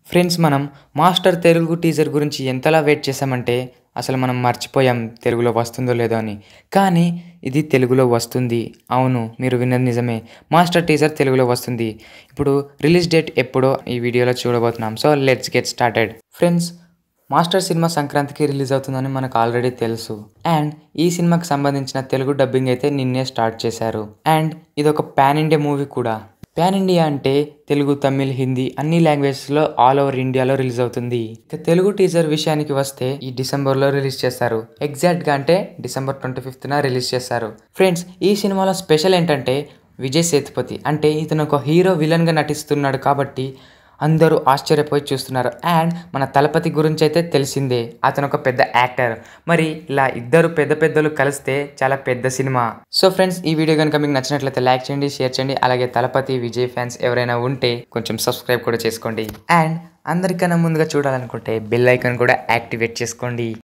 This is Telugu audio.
ఫ్రెండ్స్ మనం మాస్టర్ తెలుగు టీజర్ గురించి ఎంతలా వెయిట్ చేసామంటే అసలు మనం మర్చిపోయాం తెలుగులో వస్తుందో లేదో అని కానీ ఇది తెలుగులో వస్తుంది అవును మీరు విన్నది నిజమే మాస్టర్ టీజర్ తెలుగులో వస్తుంది ఇప్పుడు రిలీజ్ డేట్ ఎప్పుడో ఈ వీడియోలో చూడబోతున్నాం so let's get started friends master సినిమా సంక్రాంతికి రిలీజ్ అవుతుందని మనకు ఆల్రెడీ తెలుసు అండ్ ఈ సినిమాకి సంబంధించిన తెలుగు డబ్బింగ్ అయితే నిన్నే స్టార్ట్ చేశారు అండ్ ఇది ఒక పాన్ ఇండియా మూవీ కూడా పాన్ ఇండియా అంటే తెలుగు తమిళ్ హిందీ అన్ని లాంగ్వేజెస్లో ఆల్ ఓవర్ ఇండియాలో రిలీజ్ అవుతుంది ఇక తెలుగు టీజర్ విషయానికి వస్తే ఈ డిసెంబర్లో రిలీజ్ చేస్తారు ఎగ్జాక్ట్గా అంటే డిసెంబర్ ట్వంటీ ఫిఫ్త్న రిలీజ్ చేస్తారు ఫ్రెండ్స్ ఈ సినిమాలో స్పెషల్ ఏంటంటే విజయ్ సేతుపతి అంటే ఇతను ఒక హీరో విలన్గా నటిస్తున్నాడు కాబట్టి అందరూ ఆశ్చర్యపోయి చూస్తున్నారు అండ్ మన తలపతి గురించి అయితే తెలిసిందే అతను ఒక పెద్ద యాక్టర్ మరి ఇలా ఇద్దరు పెద్ద పెద్దలు కలిస్తే చాలా పెద్ద సినిమా సో ఫ్రెండ్స్ ఈ వీడియో కనుక మీకు నచ్చినట్లయితే లైక్ చేయండి షేర్ చేయండి అలాగే తలపతి విజయ్ ఫ్యాన్స్ ఎవరైనా ఉంటే కొంచెం సబ్స్క్రైబ్ కూడా చేసుకోండి అండ్ అందరికన్నా ముందుగా చూడాలనుకుంటే బెల్ ఐకాన్ కూడా యాక్టివేట్ చేసుకోండి